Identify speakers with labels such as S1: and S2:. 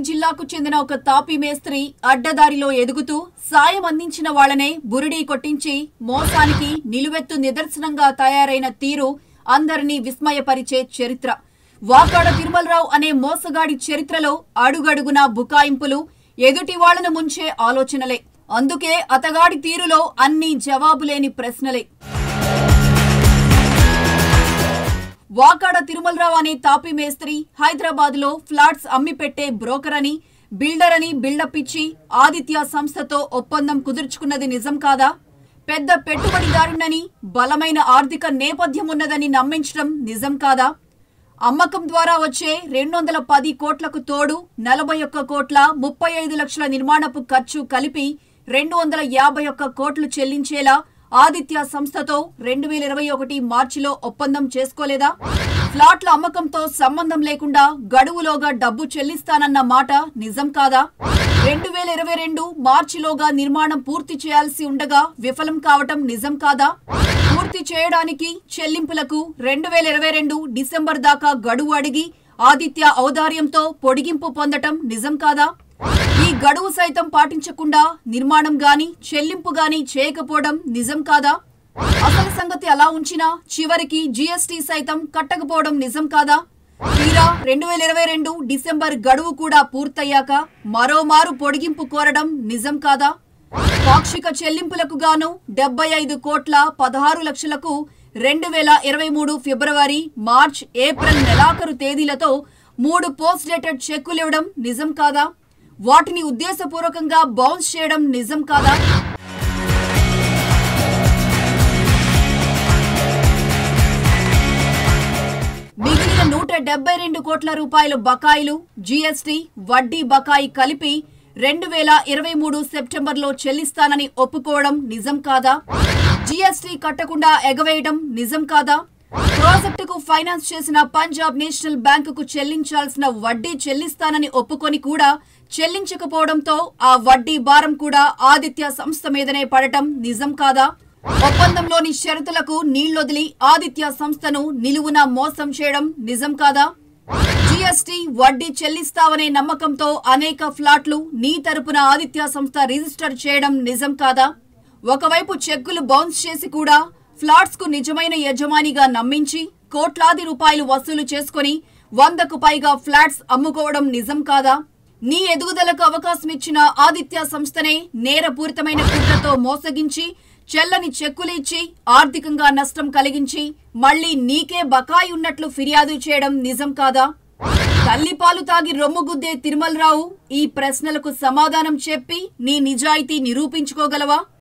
S1: జిల్లాకు చెందిన ఒక తాపీ మేస్త్రి అడ్డదారిలో ఎదుగుతూ సాయం అందించిన వాళ్ళనే బురిడీ కొట్టించి మోసానికి నిలువెత్తు నిదర్శనంగా తయారైన తీరు అందరినీ విస్మయపరిచే చరిత్ర వాకాడ తిరుమలరావు అనే మోసగాడి చరిత్రలో అడుగడుగునా బుకాయింపులు ఎదుటి వాళ్లను ముంచే ఆలోచనలే అందుకే అతగాడి తీరులో అన్ని జవాబులేని ప్రశ్నలే వాకాడ తిరుమలరావు అనే తాపి మేస్త్రి హైదరాబాద్ లో ఫ్లాట్స్ అమ్మి పెట్టే బ్రోకర్ అని బిల్డర్ అని బిల్డప్ ఇచ్చి ఆదిత్య సంస్థతో ఒప్పందం కుదుర్చుకున్నది నిజం కాదా పెద్ద పెట్టుబడిదారునని బలమైన ఆర్థిక నేపథ్యం ఉన్నదని నమ్మించడం నిజం కాదా అమ్మకం ద్వారా వచ్చే రెండు వందల పది కోట్లకు తోడు నలభై ఒక్క కోట్ల ముప్పై ఐదు లక్షల నిర్మాణపు ఖర్చు కలిపి రెండు వందల యాభై ఒక్క కోట్లు చెల్లించేలా ఆదిత్య సంస్థతో రెండు వేల ఇరవై ఒకటి మార్చిలో ఒప్పందం చేసుకోలేదా ఫ్లాట్ల అమ్మకంతో సంబంధం లేకుండా గడువులోగా డబ్బు చెల్లిస్తానన్న మాట నిజం కాదా రెండు వేల ఇరవై రెండు మార్చిలోగా నిర్మాణం పూర్తి చేయాల్సి ఉండగా విఫలం కావటం నిజం కాదా పూర్తి చేయడానికి చెల్లింపులకు రెండు వేల ఇరవై రెండు డిసెంబర్ దాకా గడువు అడిగి ఆదిత్య ఔదార్యంతో పొడిగింపు పొందటం నిజం కాదా ఈ గడువు సైతం పాటించకుండా నిర్మాణం గాని చెల్లింపు గాని చేయకపోవడం నిజం కాదా అసలు సంగతి అలా ఉంచినా చివరికి జీఎస్టీ సైతం కట్టకపోవడం నిజం కాదా తీరా రెండు వేల ఇరవై రెండు డిసెంబర్ గడువు కూడా పూర్తయ్యాక మరోమారు పొడిగింపు కోరడం నిజం కాదా పాక్షిక చెల్లింపులకు గాను డెబ్బై ఐదు కోట్ల పదహారు లక్షలకు రెండు వేల ఇరవై మూడు ఫిబ్రవరి మార్చ్ ఏప్రిల్ నెలాఖరు తేదీలతో మూడు పోస్ట్ డేటెడ్ చెక్కులు ఇవ్వడం నిజం కాదా వాటిని ఉద్దేశపూర్వకంగా బౌన్స్ చేయడం నిజం కాదా మిగిలిన నూట డెబ్బై రెండు కోట్ల రూపాయల బకాయిలు జీఎస్టీ వడ్డీ బకాయి కలిపి రెండు వేల ఇరవై మూడు సెప్టెంబర్లో చెల్లిస్తానని ఒప్పుకోవడం నిజం కాదా జీఎస్టీ కట్టకుండా ఎగవేయడం నిజం కాదా ప్రాజెక్టుకు ఫైనాన్స్ చేసిన పంజాబ్ నేషనల్ బ్యాంకుకు చెల్లించాల్సిన వడ్డీ చెల్లిస్తానని ఒప్పుకొని కూడా చెల్లించకపోవడంతో ఆ వడ్డీ భారం కూడా ఆదిత్య సంస్థ మీదనే పడటం నిజం కాదా ఒప్పందంలోని షరతులకు నీళ్లొదిలి ఆదిత్య సంస్థను నిలువున మోసం చేయడం నిజం కాదా జీఎస్టీ వడ్డీ చెల్లిస్తావనే నమ్మకంతో అనేక ఫ్లాట్లు నీ తరపున ఆదిత్య సంస్థ రిజిస్టర్ చేయడం నిజం కాదా ఒకవైపు చెక్కులు బౌన్స్ చేసి కూడా ఫ్లాట్స్ కు నిజమైన యజమానిగా నమ్మించి కోట్లాది రూపాయలు వసూలు చేసుకుని వందకు పైగా ఫ్లాట్స్ అమ్ముకోవడం నిజం కాదా నీ ఎదుగుదలకు అవకాశం ఇచ్చిన ఆదిత్య సంస్థనే నేరపూరితమైన కుట్రతో మోసగించి చెల్లని చెక్కులు ఇచ్చి ఆర్థికంగా నష్టం కలిగించి మళ్లీ నీకే బకాయి ఉన్నట్లు ఫిర్యాదు చేయడం నిజం కాదా తల్లిపాలు తాగి రొమ్ముగుద్దే తిరుమలరావు ఈ ప్రశ్నలకు సమాధానం చెప్పి నీ నిజాయితీ నిరూపించుకోగలవా